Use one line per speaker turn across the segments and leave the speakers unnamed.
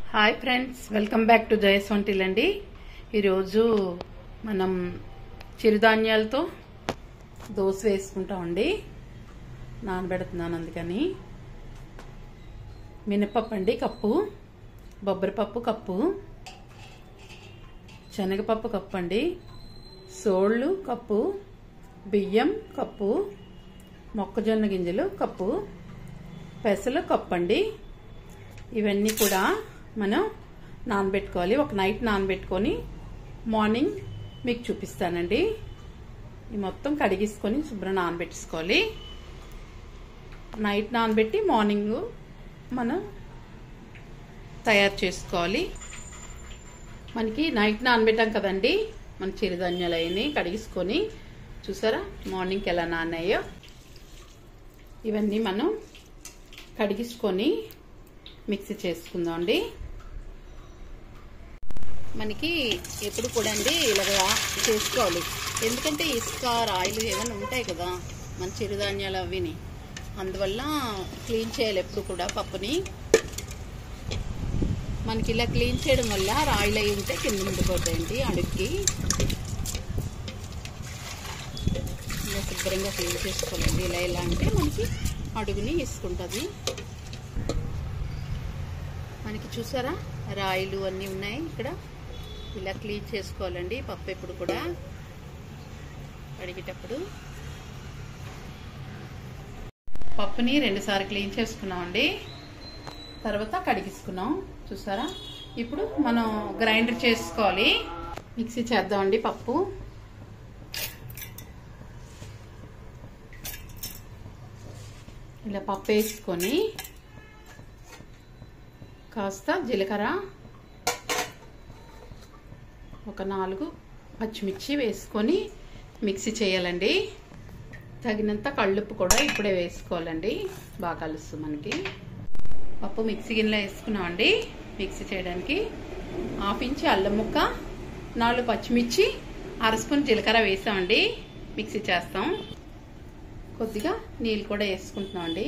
hi friends welcome back to జయస్ వంటిల్ అండి ఈరోజు మనం చిరుధాన్యాలతో దోశ వేసుకుంటామండి నానబెడుతున్నాను అందుకని మినపప్పు అండి కప్పు బొబ్బరిపప్పు కప్పు శనగపప్పు కప్పు అండి సోళ్ళు కప్పు బియ్యం కప్పు మొక్కజొన్న గింజలు కప్పు పెసలు కప్పు అండి ఇవన్నీ కూడా మనం నానబెట్టుకోవాలి ఒక నైట్ నానబెట్టుకొని మార్నింగ్ మీకు చూపిస్తానండి ఈ మొత్తం కడిగేసుకొని శుభ్రం నానబెట్టుకోవాలి నైట్ నానబెట్టి మార్నింగ్ మనం తయారు చేసుకోవాలి మనకి నైట్ నానబెట్టాం కదండి మన చిరుధాన్యాలు అవన్నీ కడిగేసుకొని చూసారా మార్నింగ్కి ఎలా నానాయో ఇవన్నీ మనం కడిగించుకొని మిక్సీ చేసుకుందాం అండి మనకి ఎప్పుడు కూడా అండి ఇలాగా చేసుకోవాలి ఎందుకంటే ఇసుక రాయిలు ఏమైనా ఉంటాయి కదా మన చిరుధాన్యాలు అవిని అందువల్ల క్లీన్ చేయాలి ఎప్పుడు కూడా పప్పుని మనకి ఇలా క్లీన్ చేయడం వల్ల రాయిలు అవి ఉంటే కింద ఉండిపోతాయండి అడుగుకి ఇలా శుభ్రంగా క్లీన్ చేసుకోవాలండి ఇలా ఇలా అంటే మనకి అడుగుని ఇసుకుంటుంది మనకి చూసారా రాయిలు అన్నీ ఉన్నాయి ఇక్కడ ఇలా క్లీన్ చేసుకోవాలండి పప్పు ఎప్పుడు కూడా కడిగేటప్పుడు పప్పుని రెండుసార్లు క్లీన్ చేసుకున్నామండి తర్వాత కడిగించుకున్నాం చూసారా ఇప్పుడు మనం గ్రైండర్ చేసుకోవాలి మిక్సీ చేద్దామండి పప్పు ఇలా పప్పు వేసుకొని కాస్త జీలకర్ర ఒక నాలుగు పచ్చిమిర్చి వేసుకొని మిక్సీ చేయాలండి తగినంత కళ్ళుప్పు కూడా ఇప్పుడే వేసుకోవాలండి బాగా కలుస్తుంది మనకి పప్పు మిక్సీ గిన్నెలో వేసుకున్నామండి మిక్సీ చేయడానికి హాఫ్ ఇంచి అల్లం ముక్క నాలుగు పచ్చిమిర్చి అర స్పూన్ జీలకర్ర వేసామండి మిక్సీ చేస్తాం కొద్దిగా నీళ్ళు కూడా వేసుకుంటున్నామండి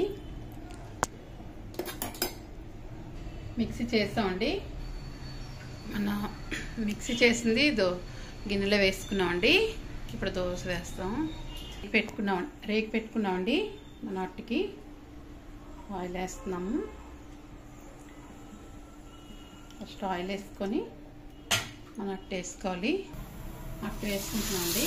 మిక్సీ చేస్తామండి మన మిక్సీ చేసింది దో గిన్నెలో వేసుకున్నామండి ఇప్పుడు దోశ వేస్తాం పెట్టుకున్నాం రేకు పెట్టుకున్నామండి మన అట్టుకి ఆయిల్ వేస్తున్నాము ఫస్ట్ ఆయిల్ వేసుకొని మన అట్టు వేసుకోవాలి అట్టు వేసుకుంటున్నామండి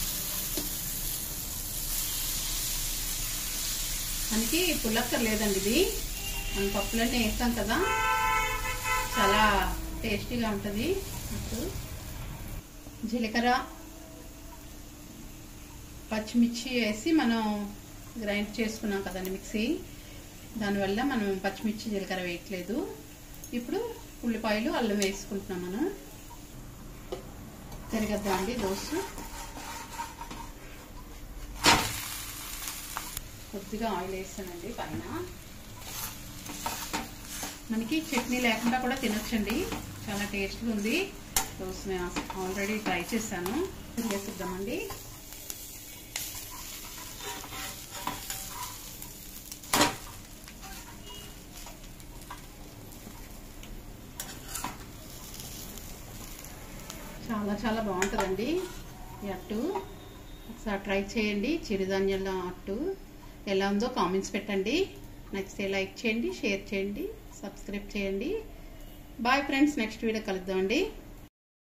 మనకి పుల్లక్కర్లేదండి ఇది మనం పప్పులన్నీ వేస్తాం కదా చాలా టేస్టీగా ఉంటుంది అట్టు జీలకర్ర పచ్చిమిర్చి వేసి మనం గ్రైండ్ చేసుకున్నాం కదండి మిక్సీ దానివల్ల మనం పచ్చిమిర్చి జీలకర్ర వేయట్లేదు ఇప్పుడు ఉల్లిపాయలు అల్లం వేసుకుంటున్నాం మనం తిరగద్దామండి దోశ కొద్దిగా ఆయిల్ వేసానండి పైన మనకి చట్నీ లేకుండా కూడా తినొచ్చండి చాలా టేస్ట్గా ఉంది దోశ నేను ఆల్రెడీ ట్రై చేశాను తిరిగేసిద్దామండి చాలా చాలా బాగుంటుందండి ఈ అట్టు ఒకసారి ట్రై చేయండి చిరుధాన్యాల అట్టు ఎలా ఉందో కామెంట్స్ పెట్టండి నచ్చితే లైక్ చేయండి షేర్ చేయండి సబ్స్క్రైబ్ చేయండి బాయ్ ఫ్రెండ్స్ నెక్స్ట్ వీడియో కలుద్దామండి